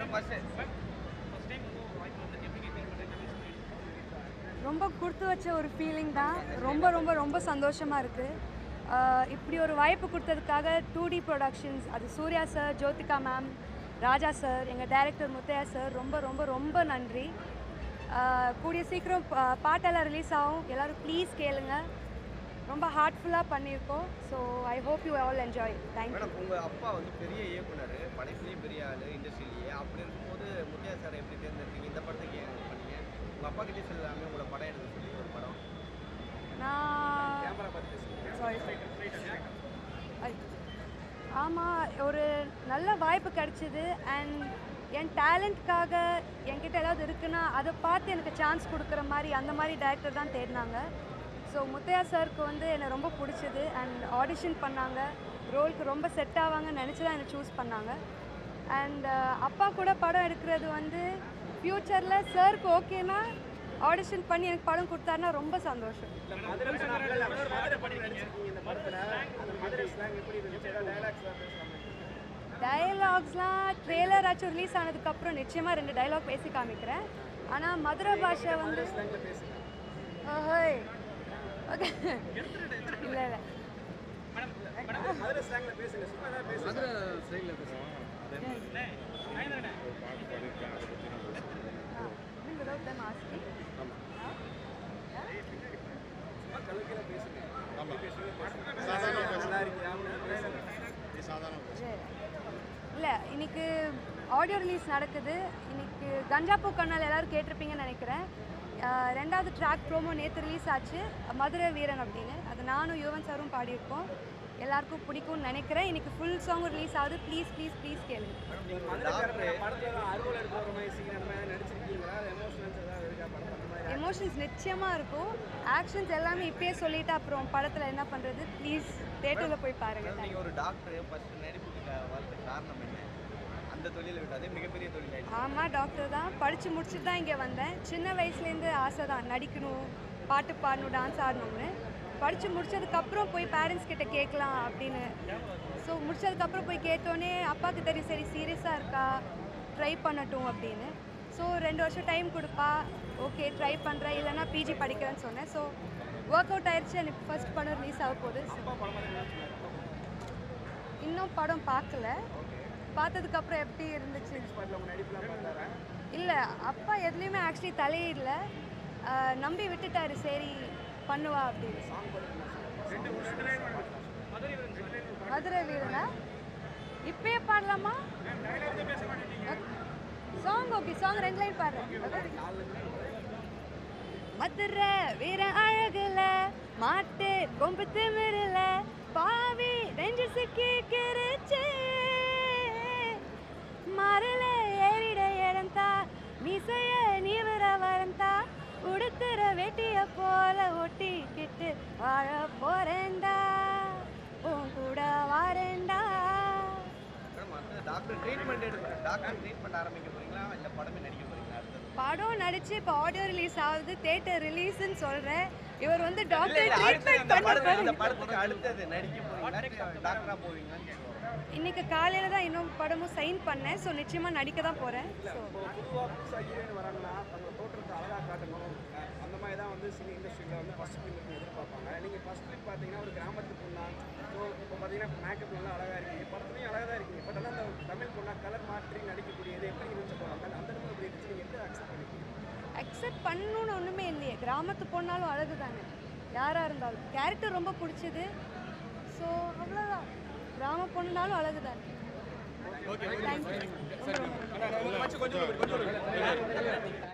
ரொம்ப கொடுத்து வச்ச ஒரு ஃபீலிங் தான் ரொம்ப ரொம்ப ரொம்ப சந்தோஷமாக இருக்குது இப்படி ஒரு வாய்ப்பு கொடுத்ததுக்காக டூ டி ப்ரொடக்ஷன்ஸ் அது Suriya sir Jyothika ma'am Raja sir எங்கள் டைரக்டர் முத்தையா சார் ரொம்ப ரொம்ப ரொம்ப நன்றி ஆஹ் கூடிய சீக்கிரம் பா- பாட்டெல்லாம் ரிலீஸ் ஆகும் எல்லோரும் ப்ளீஸ் கேளுங்க ரொம்ப ஹார்ட்ஃபுல்லாக பண்ணியிருக்கோம் so I hope you all enjoy thank you madam உங்க அப்பா வந்து பெரிய இயக்குனர் படைப்புலேயே பெரிய ஆளு இண்டஸ்ட்ரியிலேயே அப்படி இருக்கும்போது முத்தையா சார் எப்படி தேர்ந்தெடுத்தீங்க இந்த படத்துக்கு ஏன் பண்ணீங்க உங்க அப்பா கிட்டே சொல்லாமே உங்களை படம் எடுக்க சொல்லி ஒரு படம் நான் கேமரா பார்த்து சாரி ஆமாம் ஒரு நல்ல வாய்ப்பு கிடைச்சிது அண்ட் என் டேலண்ட்காக என்கிட்ட ஏதாவது இருக்குன்னா அதை பார்த்து எனக்கு சான்ஸ் கொடுக்குற மாதிரி அந்த மாதிரி டேரக்டர் தான் தேடினாங்க ஸோ முத்தையா சாருக்கு வந்து என்னை ரொம்ப பிடிச்சது அண்ட் ஆடிஷன் பண்ணாங்க ரோலுக்கு ரொம்ப செட் ஆவாங்கன்னு நினச்சி தான் என்னை சூஸ் பண்ணாங்க அண்ட் அப்பா கூட படம் எடுக்கிறது வந்து ஃப்யூச்சரில் சாருக்கு ஓகேனா ஆடிஷன் பண்ணி எனக்கு படம் கொடுத்தாருன்னா ரொம்ப சந்தோஷம் டயலாக்ஸ்லாம் ட்ரெய்லர் ஆச்சும் ரிலீஸ் ஆனதுக்கப்புறம் நிச்சயமாக ரெண்டு டயலாக் பேசி காமிக்கிறேன் ஆனால் மதுரை பாஷை வந்து ஓஹோய் ஓகே இல்லை இல்லை Ah, even without them asking. Ah, yeah. இல்லை இன்னைக்கு ஆடியோ ரிலீஸ் நடக்குது இன்னைக்கு கஞ்சாப்பூ கண்ணால் எல்லாரும் கேட்டிருப்பீங்கன்னு நினைக்கிறேன் ஆஹ் ரெண்டாவது ட்ராக் ப்ரோமோ நேற்று ரிலீஸ் ஆச்சு மதுரை வீரன் அப்படின்னு அது நானும் யுவன் சாரும் பாடியிருக்கோம் எல்லாருக்கும் பிடிக்கும்னு நினைக்கிறேன் இன்னைக்கு ஃபுல் சாங் ரிலீஸ் ஆகுது ப்ளீஸ் ப்ளீஸ் ப்ளீஸ் கேளுங்க எமோஷன்ஸ் நிச்சயமாக இருக்கும் ஆக்ஷன்ஸ் எல்லாமே இப்பயே சொல்லிட்டு அப்புறம் படத்தில் என்ன பண்ணுறது ப்ளீஸ் தேட்டரில் போய் பாருங்கள் நீங்க ஒரு டாக்டர் ஃபர்ஸ்ட் நடிப்புக்கு க- வரதுக்கு காரணம் என்ன அந்த தொழிலை விட்டு அதே மிகப்பெரிய தொழில் ஆயிடுச்சு ஆமாம் டாக்டர் தான் படித்து முடிச்சுட்டு தான் இங்கே வந்தேன் சின்ன வயசுலேருந்து ஆசை தான் நடிக்கணும் பாட்டு பாடணும் டான்ஸ் ஆடணும்னு படித்து முடிச்சதுக்கப்புறம் போய் பேரண்ட்ஸ் கிட்ட கேட்கலாம் அப்படின்னு ஸோ முடிச்சதுக்கப்புறம் போய் கேட்டோன்னே அப்பாவுக்கு தெரியும் சரி சீரியஸாக இருக்கா ட்ரை பண்ணட்டும் அப்படின்னு ஸோ ரெண்டு வருஷம் டைம் கொடுப்பா ஓகே ட்ரை பண்ணுறேன் இல்லைன்னா பிஜி படிக்கிறேன்னு சொன்னேன் ஸோ ஒர்க் அவுட் ஆயிடுச்சு எனக்கு ஃபர்ஸ்ட் படம் ரிலீஸ் ஆக போகுது இன்னும் படம் பார்க்கல பார்த்ததுக்கப்புறம் எப்படி இருந்துச்சு இல்லை அப்பா எதுலேயுமே ஆக்சுவலி தலையிடல ஆஹ் நம்பி விட்டுட்டாரு சரி பண்ணுவா அப்படின்னு மதுரை வீரனா இப்பயே பாடலாமா சாங் ஓகே சாங் ரெண்டு லைன் பாடுறேன் மதுரை வீர அழகுல மாட்டு கொம்பு திமிரல பாவி நெஞ்சு சிக்கி கிருச்சு மரல ஏறிட இழந்தா மிசைய நீவர வரந்தா உடுத்துற வெட்டிய போல ஒட்டிக்கிட்டு வாழ போறேன்டா உன் கூட வாரேன்டா மேடம் அந்த டாக்டர் ட்ரீட்மெண்ட் எடுக்க டாக்டர் ட்ரீட்மெண்ட் ஆரம்பிக்க போறீங்களா இல்ல படமே நடிக்க போறீங்களா அடுத்தது படம் நடிச்சு இப்போ ஆடியோ ரிலீஸ் ஆகுது தேட்டர் ரிலீஸ்னு சொல்றேன் இவர் வந்து இல்ல, டாக்டர் இல்ல, அடுத்தது ட்ரீட்மெண்ட் இந்த பண்ண படத்துக்கு இந்த போறீங்க. படத்துக்கு அடுத்தது நடிக்க போறீங்களா டாக்டரா போவீங்களான்னு கேட்குறோம் இன்னைக்கு காலையில தான் இன்னும் படமும் சைன் பண்ணேன் ஸோ நிச்சயமா நடிக்க தான் போறேன் ஸோ பொதுவாக புதுசாக ஹீரோயின் வராங்கன்னா தங்களோட தோற்றத்தை அழகாக காட்டணும் அஹ் அந்த மாதிரி தான் வந்து சினி இண்டஸ்ட்ரியில் வந்து ஃபஸ்ட் ஃபிலிம் எதிர்பார்ப்பாங்க நீங்கள் ஃபஸ்ட் ஃபிலிம் பார்த்தீங்கன்னா ஒரு கிராமத்து பொண்ணா ஸோ இப்போ பார்த்தீங்கன்னா மேக்கப் நல்லா அழகாக இருக்கீங்க படத்துலையும் அழகாக தான் இருக்கீங்க பட் ஆனால் அந்த தமிழ் பொண்ணா கலர் மாற்றி நடிக்கக்கூடியது எப்படி இருந்துச்சு படம் அந்த அந்த இடத்துல எப்படி இருந்துச்சு நீங்கள் எப்படி அக்செப்ட் பண்ணிக்கிறீங்க அக்செப்ட் பண்ணணும்னு ஒண்ணுமே இல்லையே கிராமத்து போனாலும் அழகு தானே யாரா இருந்தாலும் கேரக்டர் ரொம்ப பிடிச்சது ஸோ அவ்வளோதான் கிராம பொண்ணுனாலும் அழகு தானே தேங்க்யூ